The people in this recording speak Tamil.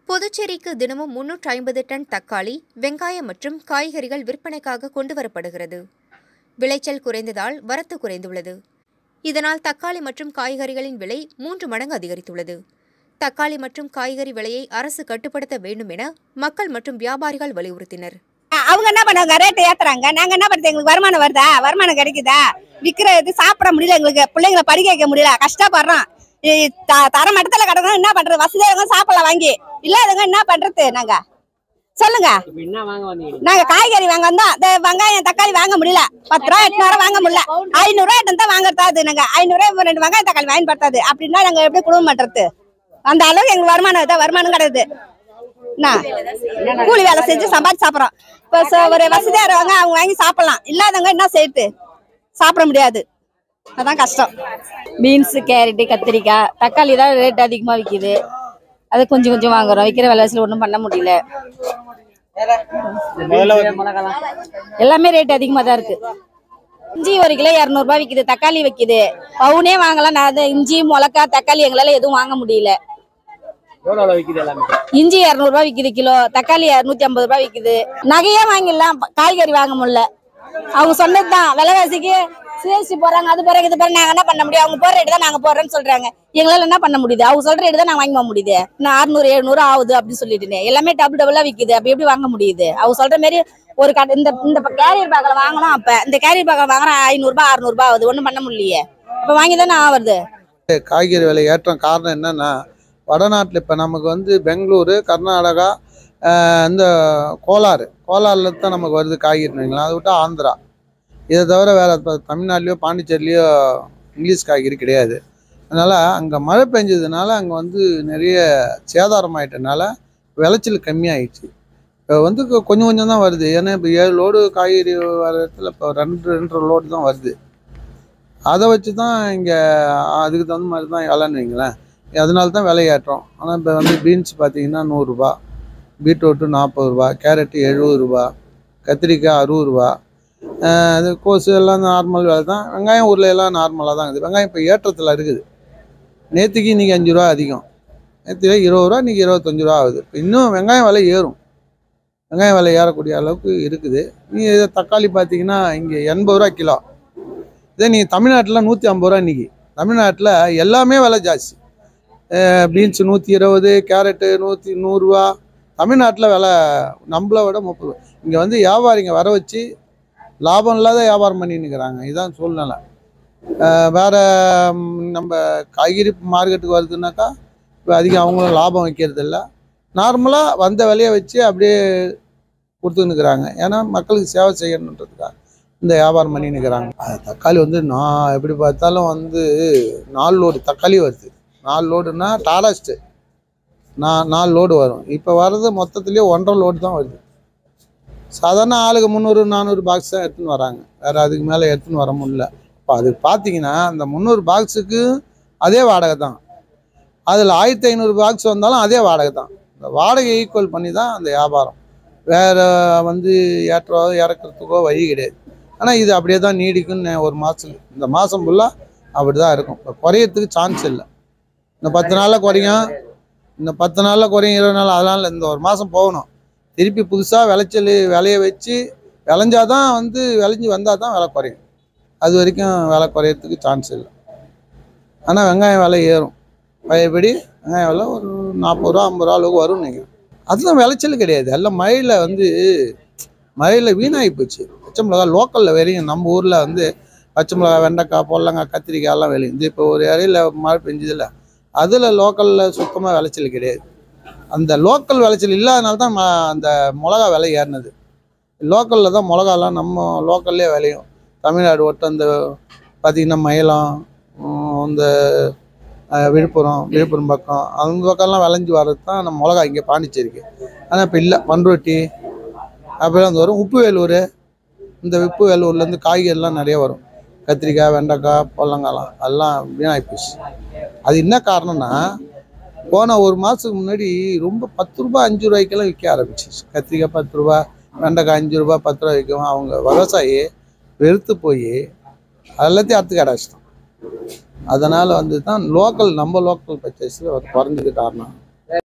புதுச்சேரிக்கு தினமும் முன்னூற்று ஐம்பது டன் தக்காளி வெங்காயம் மற்றும் காய்கறிகள் விற்பனைக்காக கொண்டுவரப்படுகிறது விளைச்சல் குறைந்ததால் வரத்து குறைந்துள்ளது இதனால் தக்காளி மற்றும் காய்கறிகளின் விலை மூன்று மடங்கு அதிகரித்துள்ளது தக்காளி மற்றும் காய்கறி விலையை அரசு கட்டுப்படுத்த வேண்டும் என மக்கள் மற்றும் வியாபாரிகள் வலியுறுத்தினர் அவங்க என்ன பண்ணுவாங்க ரேட்டு ஏத்துறாங்க நாங்க என்ன பண்றது எங்களுக்கு வருமானம் வருதா வருமானம் கிடைக்குதா விக்கிற இது சாப்பிட முடியல எங்களுக்கு பிள்ளைங்களை படிக்க வைக்க முடியல கஷ்டப்படுறோம் இ- த- தர மட்டத்துல கிடக்கணும் என்ன பண்றது வசதியாக சாப்பிடலாம் வாங்கி இல்லாதவங்க என்ன பண்றது நாங்க சொல்லுங்க இப்ப என்ன வாங்க வந்தீங்க நாங்க காய்கறி வாங்க வந்தோம் இந்த வெங்காயம் தக்காளி வாங்க முடியல பத்து ரூபா எட்டு ரூபா வாங்க முடியல ஐநூறு ரூபா எடுத்து தான் வாங்குறதாது நாங்க ஐநூறு ரூபாய் ரெண்டு வெங்காயம் தக்காளி வாங்கி படுத்தாது அப்படின்னா நாங்க எப்படி குடும்பம் பண்றது அந்த அளவுக்கு எங்களுக்கு வருமானம் வருதா வருமானம் கிடையாது என்ன கூலி வேலை செஞ்சு சம்பாதிச்சு சாப்பிடுறோம் இப்ப ச- ஒரு வசதியா இருக்கவங்க அவங்க வாங்கி சாப்பிடலாம் இல்லாதவங்க என்ன செய்யுது சாப்பிட முடியாது அதான் கஷ்டம் பீன்ஸ் கேரட்டு கத்திரிக்காய் தக்காளி தான் ரேட் அதிகமாக விற்கிது அது கொஞ்சம் கொஞ்சம் வாங்குறோம் விற்கிற விலைவாசியில் ஒன்றும் பண்ண முடியல மிளகாலாம் எல்லாமே ரேட் அதிகமாக தான் இருக்கு இஞ்சி ஒரு கிலோ இரநூறுபா விற்கிது தக்காளி விற்கிது பவுனே வாங்கலாம் நான் அது இஞ்சி மிளகா தக்காளி எங்களால் எதுவும் வாங்க முடியல எவ்வளோ விற்கிது எல்லாமே இஞ்சி இரநூறுபா விற்கிது கிலோ தக்காளி இரநூத்தி ஐம்பது ரூபாய் விற்கிது நகையே வாங்கிடலாம் காய்கறி வாங்க முடியல அவங்க சொன்னதுதான் விலைவாசிக்கு சிஎஸ்டி போறாங்க அது போறாங்க இது போறாங்க நாங்க என்ன பண்ண முடியும் அவங்க போற ரேட்டு தான் நாங்க போடுறோம்னு சொல்றாங்க எங்களால என்ன பண்ண முடியுது அவங்க சொல்ற ரேட்டு தான் நாங்க வாங்க முடியுது நான் அறுநூறு எழுநூறு ஆகுது அப்படின்னு சொல்லிட்டு எல்லாமே டபுள் டபுளா விக்குது அப்படி எப்படி வாங்க முடியுது அவங்க சொல்ற மாதிரி ஒரு கடை இந்த இந்த கேரியர் பேக்கில் வாங்கலாம் அப்ப இந்த கேரியர் பேக்கில் வாங்குற ஐநூறுபா அறுநூறுபா ஆகுது ஒன்றும் பண்ண முடியலையே அப்ப வாங்கி தானே ஆகுது காய்கறி விலை ஏற்றம் காரணம் என்னன்னா வடநாட்டில் இப்போ நமக்கு வந்து பெங்களூரு கர்நாடகா ஆஹ் இந்த கோலாறு கோலாறில் தான் நமக்கு வருது காய்கறிங்களா அதை விட்டு ஆந்திரா இதை தவிர வேறு தமிழ்நாட்டிலையோ பாண்டிச்சேரிலையோ இங்கிலீஷ் காய்கறி கிடையாது அதனால் அங்கே மழை பெஞ்சதுனால அங்கே வந்து நிறைய சேதாரம் ஆயிட்டனால விளைச்சல் கம்மியாயிடுச்சு இப்போ வந்து கொ- கொஞ்சம் கொஞ்சம் தான் வருது ஏன்னா இப்போ ஏழு லோடு காய்கறி வர இடத்துல இப்போ ரெண்டு ரெண்டரை லோடு தான் வருது அதை வச்சு தான் இங்கே அதுக்கு தகுந்த மாதிரி தான் விலைன்னு வைங்களேன் அதனால தான் விலையேற்றம் ஆனால் இப்போ வந்து பீன்ஸ் பார்த்தீங்கன்னா நூறுரூபா பீட்ரூட்டு நாற்பது ரூபா கேரட்டு எழுபது ரூபா கத்திரிக்காய் அறுபது ரூபா ஆஹ் அது கோஸு எல்லாம் நார்மல் விலை தான் வெங்காயம் ஊரில் எல்லாம் நார்மலாக தான் இருக்குது வெங்காயம் இப்போ ஏற்றத்தில் இருக்குது நேற்றுக்கு இன்றைக்கி அஞ்சு ரூபா அதிகம் நேற்று இருபது ரூபா இன்றைக்கி இருபத்தஞ்சு ரூபா ஆகுது இப்போ இன்னும் வெங்காயம் விலை ஏறும் வெங்காயம் விலை ஏறக்கூடிய அளவுக்கு இருக்குது நீ இதை தக்காளி பார்த்தீங்கன்னா இங்கே எண்பது ரூபா கிலோ இதே நீங்கள் தமிழ்நாட்டில் நூற்றி ஐம்பது ரூபா இன்றைக்கி தமிழ்நாட்டில் எல்லாமே விலை ஜாஸ்தி பீன்ஸ் நூற்றி இருபது கேரட்டு நூற்றி நூறுரூவா தமிழ்நாட்டில் விலை நம்மளை விட முப்பது இங்கே வந்து வியாபாரிங்க வர வச்சு லாபம் இல்லாத வியாபாரம் பண்ணின்னு இருக்கிறாங்க இதுதான் சூழ்நிலை அஹ் வேற ம், நம்ம காய்கறி மார்க்கெட்டுக்கு வருதுன்னாக்கா இப்போ அதிகம் அவங்களும் லாபம் வைக்கிறது இல்லை நார்மலாக வந்த விலையை வச்சு அப்படியே கொடுத்துன்னு இருக்கிறாங்க ஏன்னா மக்களுக்கு சேவை செய்யணுன்றதுக்காக இந்த வியாபாரம் பண்ணின்னு இருக்கிறாங்க அது தக்காளி வந்து நான் எப்படி பார்த்தாலும் வந்து நாலு லோடு தக்காளி வருது நாலு லோடுனா டாரஸ்ட்டு நான் நாலு லோடு வரும் இப்போ வர்றது மொத்தத்துலேயே ஒன்றரை லோடு தான் வருது சாதாரண ஆளுக்கு முந்நூறு நானூறு பாக்ஸ் தான் எடுத்துன்னு வராங்க வேறு அதுக்கு மேலே எடுத்துன்னு வர முடியல இப்போ அது பார்த்தீங்கன்னா அந்த முந்நூறு பாக்ஸுக்கு அதே வாடகை தான் அதில் ஆயிரத்தி ஐநூறு பாக்ஸ் வந்தாலும் அதே வாடகை தான் இந்த வாடகை ஈக்குவல் பண்ணி தான் அந்த வியாபாரம் வேறு வந்து ஏற்றோ இறக்கிறதுக்கோ வழி கிடையாது ஆனால் இது அப்படியே தான் நீடிக்கும்னு ஒரு மாதத்துக்கு இந்த மாதம் ஃபுல்லாக அப்படி தான் இருக்கும் இப்போ குறையறதுக்கு சான்ஸ் இல்லை இந்த பத்து நாளில் குறையும் இந்த பத்து நாளில் குறையும் இருபது நாள் அதெல்லாம் இல்லை இந்த ஒரு மாதம் போகணும் திருப்பி புதுசாக விளைச்சல் விளைய வச்சு விளைஞ்சாதான் வந்து விளைஞ்சி வந்தால் தான் விலை குறையும் அது வரைக்கும் விலை குறையறதுக்கு சான்ஸ் இல்லை ஆனால் வெங்காயம் விலை ஏறும் பழையபடி வெங்காயம் விலை ஒரு நாற்பது ரூபா ஐம்பது ரூபா அளவுக்கு வரும்னு நினைக்கிறேன் அதெல்லாம் விளைச்சல் கிடையாது எல்லாம் மழையில் வந்து மழையில் வீணாகி போச்சு பச்சை மிளகா லோக்கலில் விளையும் நம்ம ஊரில் வந்து பச்சை மிளகா வெண்டைக்காய் பொல்லங்காய் கத்திரிக்காய் எல்லாம் விளையும் இது இப்போ ஒரு இடையில மழை பெஞ்சதில்ல அதில் லோக்கலில் சுத்தமாக விளைச்சல் கிடையாது அந்த லோக்கல் விளைச்சல் இல்லாதனால தான் ம- அந்த மிளகா விலை ஏறினது லோக்கலில் தான் மிளகாலாம் நம்ம லோக்கல்லே விளையும் தமிழ்நாடு ஒட்டு அந்த பார்த்திங்கன்னா மயிலம் உம், இந்த அஹ், விழுப்புரம் விழுப்புரம் பக்கம் அந்த பக்கம்லாம் விளைஞ்சி வர்றது தான் நம்ம மிளகா இங்கே பாண்டிச்சேரிக்கு ஆனால் இப்போ இல்லை பண்ருட்டி அப்புறம் அந்த வரும் உப்பு வேலூர் இந்த உப்பு வேலூர்லேருந்து காய்கறிலாம் நிறைய வரும் கத்திரிக்காய் வெண்டைக்காய் பொல்லங்காலாம் எல்லாம் வீணாகி போச்சு அது என்ன காரணம்னா போன ஒரு மாதத்துக்கு முன்னாடி ரொம்ப பத்து ரூபாய் அஞ்சு ரூபாய்க்கெல்லாம் விற்க ஆரம்பிச்சிச்சு கத்திரிக்காய் பத்து ரூபா வெண்டைக்காய் அஞ்சு ரூபாய் பத்து ரூபா விற்கவும் அவங்க விவசாயி வெறுத்து போய் எல்லாத்தையும் அறுத்து கடாச்சிட்டான் அதனால் வந்து தான் லோக்கல் நம்ம லோக்கல் பர்ச்சேஸில் குறைஞ்சது காரணம்